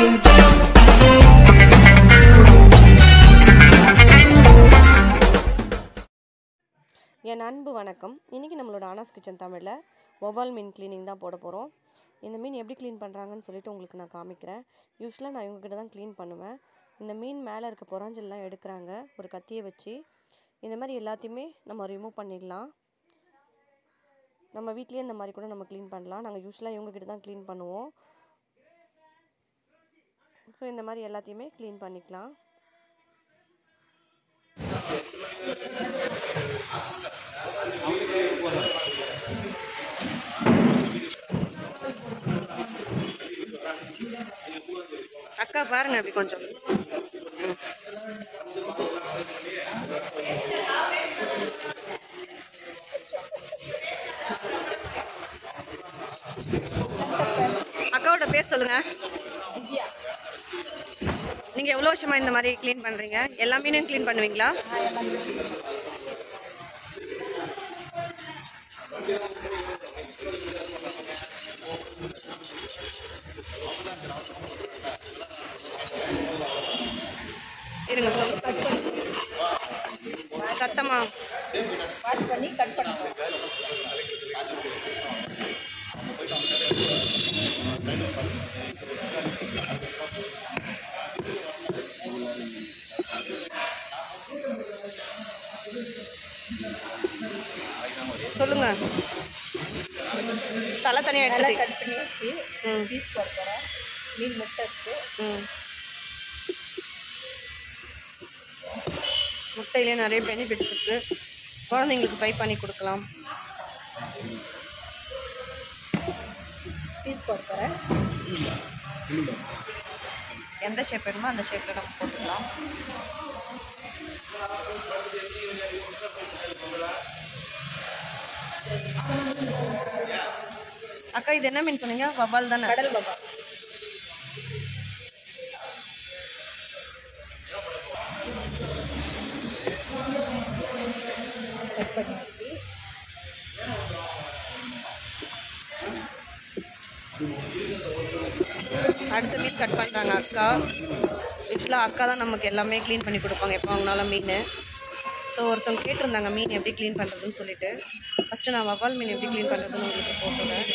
என் அன்பு வணக்கம் இன்றைக்கி நம்மளோட ஆனாஸ் கிச்சன் தமிழில் ஒவால் மீன் க்ளீனிங் தான் போட போகிறோம் இந்த மீன் எப்படி க்ளீன் பண்ணுறாங்கன்னு சொல்லிட்டு உங்களுக்கு நான் காமிக்கிறேன் யூஸ்வலாக நான் இவங்ககிட்ட தான் க்ளீன் பண்ணுவேன் இந்த மீன் மேலே இருக்க புறாஞ்சல்லாம் எடுக்கிறாங்க ஒரு கத்தியை வச்சு இந்த மாதிரி எல்லாத்தையுமே நம்ம ரிமூவ் பண்ணிடலாம் நம்ம வீட்லேயே இந்த மாதிரி கூட நம்ம க்ளீன் பண்ணலாம் நாங்கள் யூஸ்வலாக இவங்ககிட்ட தான் க்ளீன் பண்ணுவோம் ஸோ இந்த மாதிரி எல்லாத்தையுமே க்ளீன் பண்ணிக்கலாம் அக்கா பாருங்க அப்படி கொஞ்சம் ம். அக்காவோட பேர் சொல்லுங்க நீங்க எவ்வளவு வருஷமா இந்த மாதிரி க்ளீன் பண்றீங்க எல்லா மீனையும் க்ளீன் பண்ணுவீங்களா இருங்க சொல்லுங்க சத்தமா வாஷ் பண்ணி கட் பண்ணணும் சொல்லுங்க தலை தனியாக நல்லா எடுத்துட்டு கட் பண்ணி வச்சு ம் பீஸ் போட போகிறோம் மீன் முட்டை இருக்கு ம் முட்டையிலே நிறைய பெனிஃபிட்ஸ் இருக்கு குழந்தைங்களுக்கு ஃப்ரை பண்ணி கொடுக்கலாம் பீஸ் போட போகிறேன் எந்த ஷேப் வேணுமோ அந்த ஷேப்பில் நம்ம போட்டுக்கலாம் அக்கா இது என்ன மீன் சொன்னீங்க வவ்வால் தானே கடல் பாபா கட் பண்ணி வச்சு அடுத்த மீன் கட் பண்ணுறாங்க அக்கா யூஸ்வலாக அக்கா தான் நமக்கு எல்லாமே க்ளீன் பண்ணி கொடுப்பாங்க எப்போ வாங்கினாலும் மீன் ஸோ ஒருத்தவங்க கேட்டிருந்தாங்க மீன் எப்படி க்ளீன் பண்ணுறதுன்னு சொல்லிட்டு ஃபஸ்ட்டு நான் வவ்வால் மீன் எப்படி க்ளீன் பண்ணுறதுன்னு உங்களுக்கு போட்டுறேன்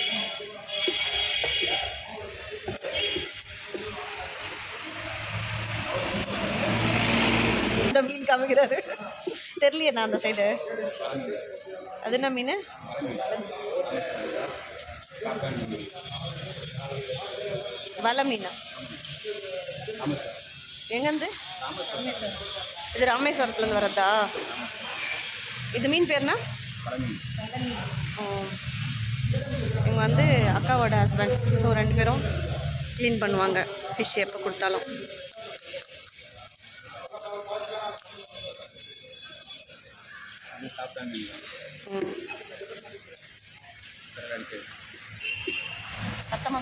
இந்த மீன் காமிக்கிறாரு தெரியலையே நான் அந்த சைடு அது என்ன மீன் வலை மீனா எங்கேருந்து இது ராமேஸ்வரத்துலேருந்து வரதா இது மீன் பேர்னா ஓ. இவங்க வந்து அக்காவோட ஹஸ்பண்ட் ஸோ ரெண்டு பேரும் க்ளீன் பண்ணுவாங்க ஃபிஷ் எப்போ கொடுத்தாலும் ம் சத்தமாக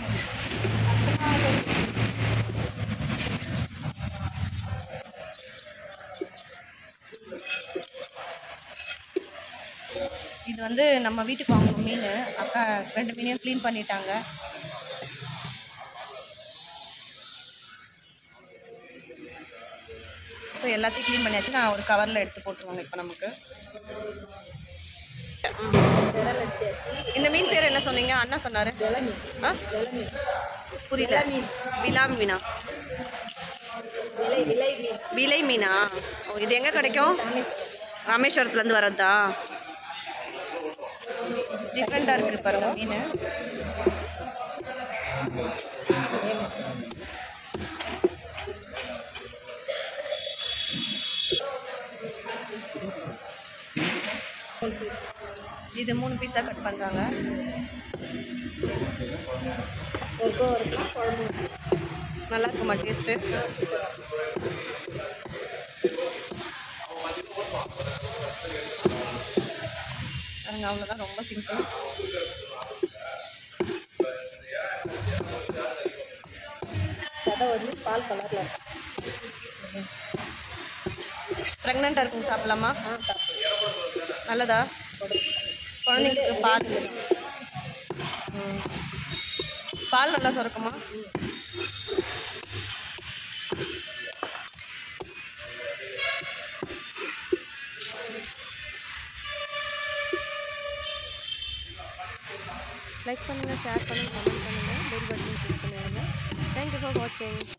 இது வந்து நம்ம வீட்டுக்கு வாங்கின மீன் அக்கா ரெண்டு மீனையும் க்ளீன் பண்ணிட்டாங்க ஸோ எல்லாத்தையும் க்ளீன் பண்ணியாச்சு நான் ஒரு கவரில் எடுத்து போட்டுருவாங்க இப்போ நமக்கு ம். கடல் வச்சாச்சு இந்த மீன் பேர் என்ன சொன்னீங்க அண்ணா சொன்னார் வெலை மீன் ஆ வெலை மீன் புரியல மீன். விலா மீனா விலை விலை மீன் விலை மீனா ஓ இது எங்கே கிடைக்கும் ராமேஸ்வரத்துலேருந்து வரதா டிஃப்ரெண்ட்டாக இருக்குது பாருங்க மீன் இது மூணு பீஸாக கட் பண்ணுறாங்க ஒரு கோ இருக்கும் குழம்பு இருக்கு. நல்லா இருக்குமா டேஸ்ட்டு பாருங்க அவ்வளோதான் ரொம்ப சிம்பிள் சதை வந்து பால் கலரில் இருக்கும் ப்ரெக்னெண்ட்டாக இருக்கும் சாப்பிடலாமா ஆ சாப்பிடுவோம் நல்லதா குழந்தைங்களுக்கு பால் ம். பால் நல்லா சுரக்குமா லைக் பண்ணுங்கள் ஷேர் பண்ணுங்கள் கமெண்ட் பண்ணுங்கள் பெல் பட்டனையும் கிளிக் பண்ணிடுங்க தேங்க்யூ ஃபார் வாட்சிங்